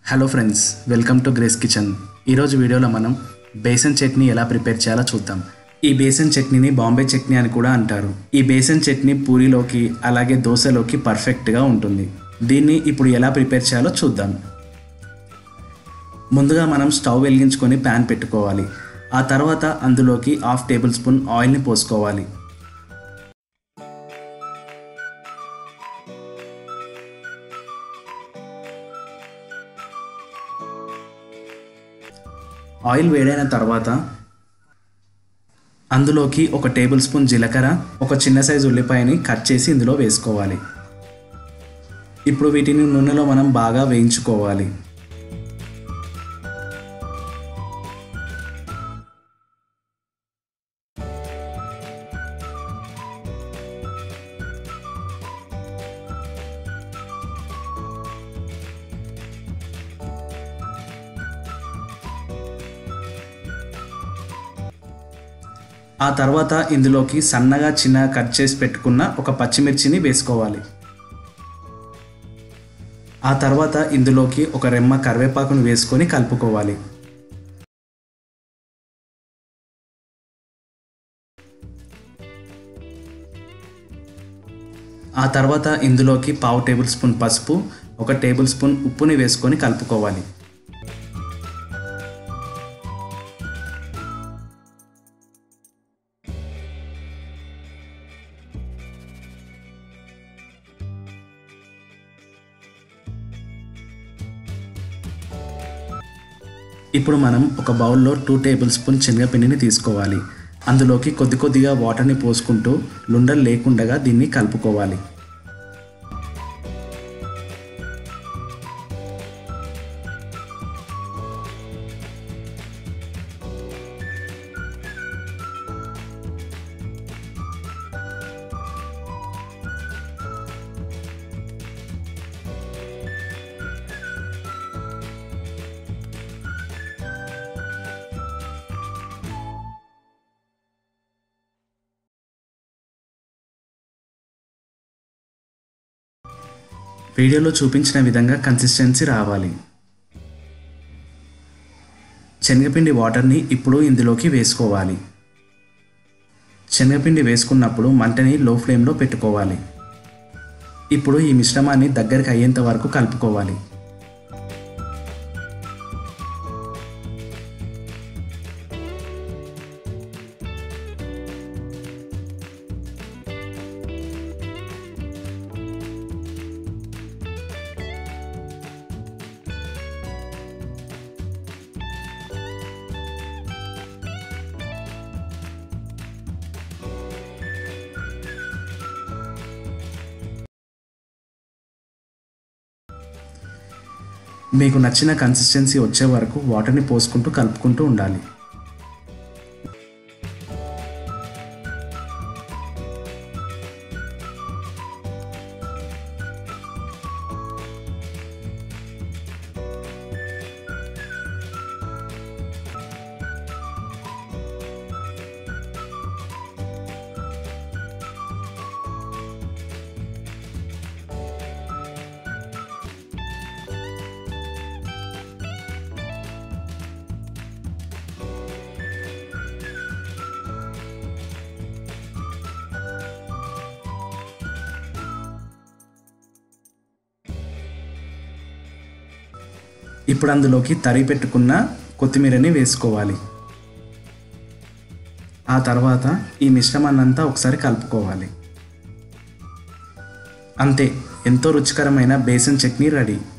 hello friends welcome to Grace kitchen ఈరోజు వీడియోలో మనం బేసన్ చట్నీ ఎలా ప్రిపేర్ చేయాలో చూద్దాం ఈ బేసన్ చట్నీని బాంబే చట్నీ అని కూడా అంటారు ఈ బేసన్ చట్నీ పూరిలోకి అలాగే దోశలోకి పర్ఫెక్ట్గా ఉంటుంది దీన్ని ఇప్పుడు ఎలా ప్రిపేర్ చేయాలో చూద్దాం ముందుగా మనం స్టవ్ వెలిగించుకొని ప్యాన్ పెట్టుకోవాలి ఆ తర్వాత అందులోకి హాఫ్ టేబుల్ స్పూన్ ఆయిల్ని పోసుకోవాలి ఆయిల్ వేడైన తర్వాత అందులోకి ఒక టేబుల్ స్పూన్ జీలకర్ర ఒక చిన్న సైజు ఉల్లిపాయని కట్ చేసి ఇందులో వేసుకోవాలి ఇప్పుడు వీటిని నూనెలో మనం బాగా వేయించుకోవాలి ఆ తర్వాత ఇందులోకి సన్నగా చిన్నగా కట్ చేసి పెట్టుకున్న ఒక పచ్చిమిర్చిని వేసుకోవాలి ఆ తర్వాత ఇందులోకి ఒక రెమ్మ కరివేపాకును వేసుకొని కలుపుకోవాలి ఆ తర్వాత ఇందులోకి పావు టేబుల్ స్పూన్ పసుపు ఒక టేబుల్ స్పూన్ ఉప్పుని వేసుకొని కలుపుకోవాలి ఇప్పుడు మనం ఒక బౌల్లో టూ టేబుల్ స్పూన్ శనగపిండిని తీసుకోవాలి అందులోకి కొద్ది కొద్దిగా వాటర్ని పోసుకుంటూ లుండలు లేకుండగా దీన్ని కలుపుకోవాలి వీడియోలో చూపించిన విధంగా కన్సిస్టెన్సీ రావాలి శనగపిండి వాటర్ని ఇప్పుడు ఇందులోకి వేసుకోవాలి శనగపిండి వేసుకున్నప్పుడు మంటని లో ఫ్లేమ్లో పెట్టుకోవాలి ఇప్పుడు ఈ మిశ్రమాన్ని దగ్గరికి అయ్యేంత వరకు కలుపుకోవాలి మీకు నచ్చిన కన్సిస్టెన్సీ వచ్చే వరకు వాటర్ని పోసుకుంటూ కలుపుకుంటూ ఉండాలి ఇప్పుడు అందులోకి తరి పెట్టుకున్న కొత్తిమీరని వేసుకోవాలి ఆ తర్వాత ఈ మిశ్రమాన్నంతా ఒకసారి కలుపుకోవాలి అంతే ఎంతో రుచికరమైన బేసన్ చట్నీ రెడీ